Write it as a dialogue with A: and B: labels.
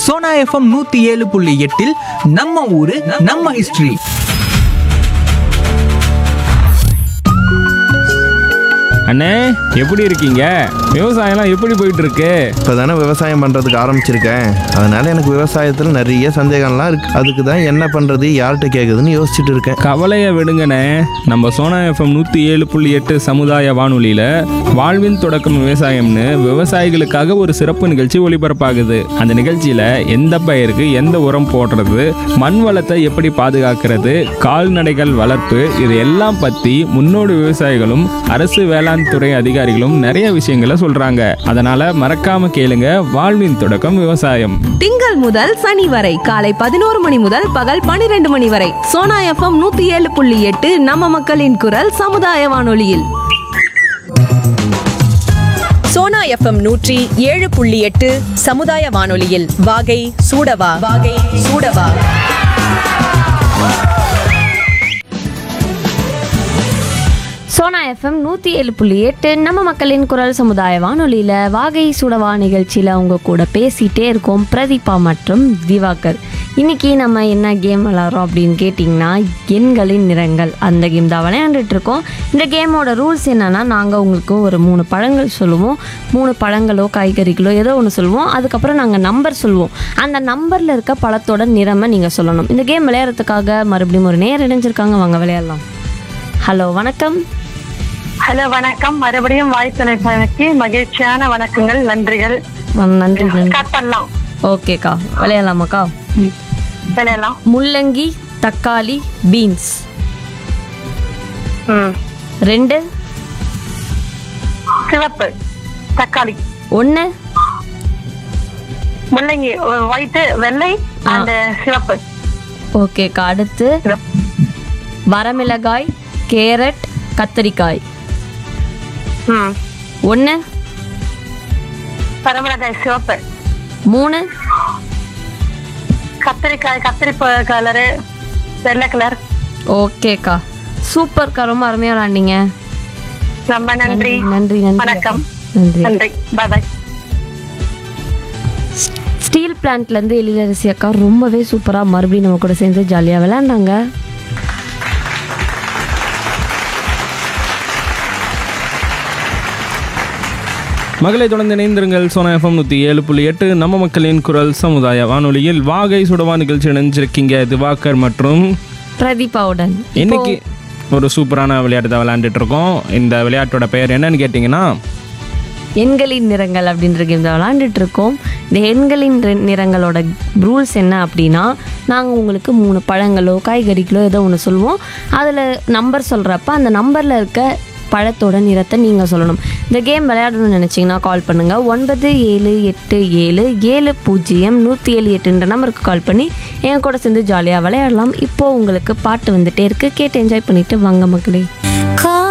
A: Sona FM நூத்தி ஏழு புள்ளி எட்டில் நம்ம ஊரு நம்ம ஹிஸ்டரி
B: அண்ணே எப்படி இருக்கீங்க விவசாயம்லாம் எப்படி போயிட்டு இருக்கு
C: இப்போ தானே விவசாயம் பண்ணுறதுக்கு ஆரம்பிச்சிருக்கேன் அதனால எனக்கு விவசாயத்தில் நிறைய சந்தேகம்லாம் இருக்கு அதுக்கு தான் என்ன பண்ணுறது யார்கிட்ட கேட்குதுன்னு யோசிச்சுட்டு இருக்கேன்
B: கவலையை விடுங்கண்ணே நம்ம சோனா எஃப்எம் நூற்றி ஏழு புள்ளி எட்டு சமுதாய வானொலியில் வாழ்வின் தொடக்கம் விவசாயம்னு விவசாயிகளுக்காக ஒரு சிறப்பு நிகழ்ச்சி ஒளிபரப்பாகுது அந்த நிகழ்ச்சியில் எந்த பயிருக்கு எந்த உரம் போடுறது மண் வளத்தை எப்படி பாதுகாக்கிறது கால்நடைகள் வளர்ப்பு இது எல்லாம் பற்றி முன்னோடி விவசாயிகளும் அரசு வேளாண் துறை அதிகாரிகளும் நிறைய விஷயங்களை சொல்கிறாங்க அதனால் மறக்காம கேளுங்க வாழ்வின் தொடக்கம் விவசாயம்
D: திங்கள் முதல் சனி வரை காலை பதினோரு மணி முதல் பகல் பனிரெண்டு மணி வரை சோனா எஃப்எம் நூத்தி ஏழு புள்ளி எட்டு நம்ம மக்களின் குரல் சமுதாய வானொலியில்
E: சோனா எஃப்எம் நூற்றி ஏழு புள்ளி எட்டு சமுதாய வானொலியில் வாகை சூடவா வாகை சூடவா
F: சோனா எஃப்எம் நூற்றி ஏழு புள்ளி எட்டு நம்ம மக்களின் குரல் சமுதாய வானொலியில் வாகை சுடவா நிகழ்ச்சியில் அவங்க கூட பேசிகிட்டே இருக்கோம் பிரதீபா மற்றும் திவாகர் இன்னைக்கு நம்ம என்ன கேம் விளாட்றோம் அப்படின்னு கேட்டிங்கன்னா எண்களின் நிறங்கள் அந்த கேம் தான் விளையாண்டுட்டு இருக்கோம் இந்த கேமோட ரூல்ஸ் என்னன்னா நாங்கள் உங்களுக்கு ஒரு மூணு பழங்கள் சொல்லுவோம் மூணு பழங்களோ காய்கறிகளோ ஏதோ ஒன்று சொல்லுவோம் அதுக்கப்புறம் நாங்கள் நம்பர் சொல்லுவோம் அந்த நம்பரில் இருக்க பழத்தோட நிறமை நீங்கள் சொல்லணும் இந்த கேம் விளையாடுறதுக்காக மறுபடியும் ஒரு நேரம் இணைஞ்சிருக்காங்க வாங்க விளையாடலாம் ஹலோ வணக்கம்
G: ஹலோ வணக்கம் மறுபடியும் வாய்ப்புக்கு மகிழ்ச்சியான வணக்கங்கள் நன்றிகள்
F: வ- நன்றி நன்றி
G: ஸ்டார்ட் பண்ணலாம்
F: ஓகேக்கா விளையாடலாமாக்கா
G: விளையாடலாம்
F: முள்ளங்கி தக்காளி பீன்ஸ்
G: ம்
F: ரெண்டு
G: சிவப்பு தக்காளி
F: ஒன்று
G: முள்ளங்கி ஒயிட் வெள்ளை அந்த சிவப்பு
F: ஓகேக்கா அடுத்து
G: சிவப்பு.
F: வரமிளகாய் கேரட் கத்தரிக்காய்
G: ம்
F: ஒன்று
G: பரமரகாய் சிவப்பு
F: மூணு
G: கத்திரிக்காய் கத்திரி கலரு வெள்ளை கலர்
F: ஓகேக்கா சூப்பர்க்கா ரொம்ப அருமையாக விளாண்டீங்க
G: ரொம்ப நன்றி
F: நன்றி நன்றி
G: வணக்கம்
F: நன்றி
G: நன்றி பாய்
F: ஸ்டீல் பிளான்ட்லேருந்து எழிலரசி அக்கா ரொம்பவே சூப்பராக மறுபடியும் நம்ம கூட சேர்ந்து ஜாலியாக விளையாண்டாங்க
B: மகளை தொடர்ந்து இணைந்திருங்கள் சோனா எஃப்எம் நூற்றி ஏழு புள்ளி எட்டு நம்ம மக்களின் குரல் சமுதாய வானொலியில் வாகை சுடவா நிகழ்ச்சி இணைஞ்சிருக்கீங்க திவாகர் மற்றும்
F: பிரதீபாவுடன்
B: இன்னைக்கு ஒரு சூப்பரான விளையாட்டு தான் விளையாண்டுட்டு இருக்கோம் இந்த விளையாட்டோட பெயர் என்னன்னு கேட்டிங்கன்னா
F: எண்களின் நிறங்கள் அப்படின்ற கேம் தான் விளாண்டுட்டு இருக்கோம் இந்த எண்களின் நிற- நிறங்களோட ரூல்ஸ் என்ன அப்படின்னா நாங்கள் உங்களுக்கு மூணு பழங்களோ காய்கறிகளோ ஏதோ ஒன்று சொல்லுவோம் அதில் நம்பர் சொல்கிறப்ப அந்த நம்பரில் இருக்க பழத்தோட நிறத்தை நீங்கள் சொல்லணும் இந்த கேம் விளையாடணும்னு நினச்சிங்கன்னா கால் பண்ணுங்கள் ஒன்பது ஏழு எட்டு ஏழு ஏழு பூஜ்ஜியம் நூற்றி ஏழு எட்டுன்ற நம்பருக்கு கால் பண்ணி என் கூட சேர்ந்து ஜாலியாக விளையாடலாம் இப்போது உங்களுக்கு பாட்டு வந்துட்டே இருக்குது கேட்டு என்ஜாய் பண்ணிவிட்டு வாங்க மக்களே
H: கா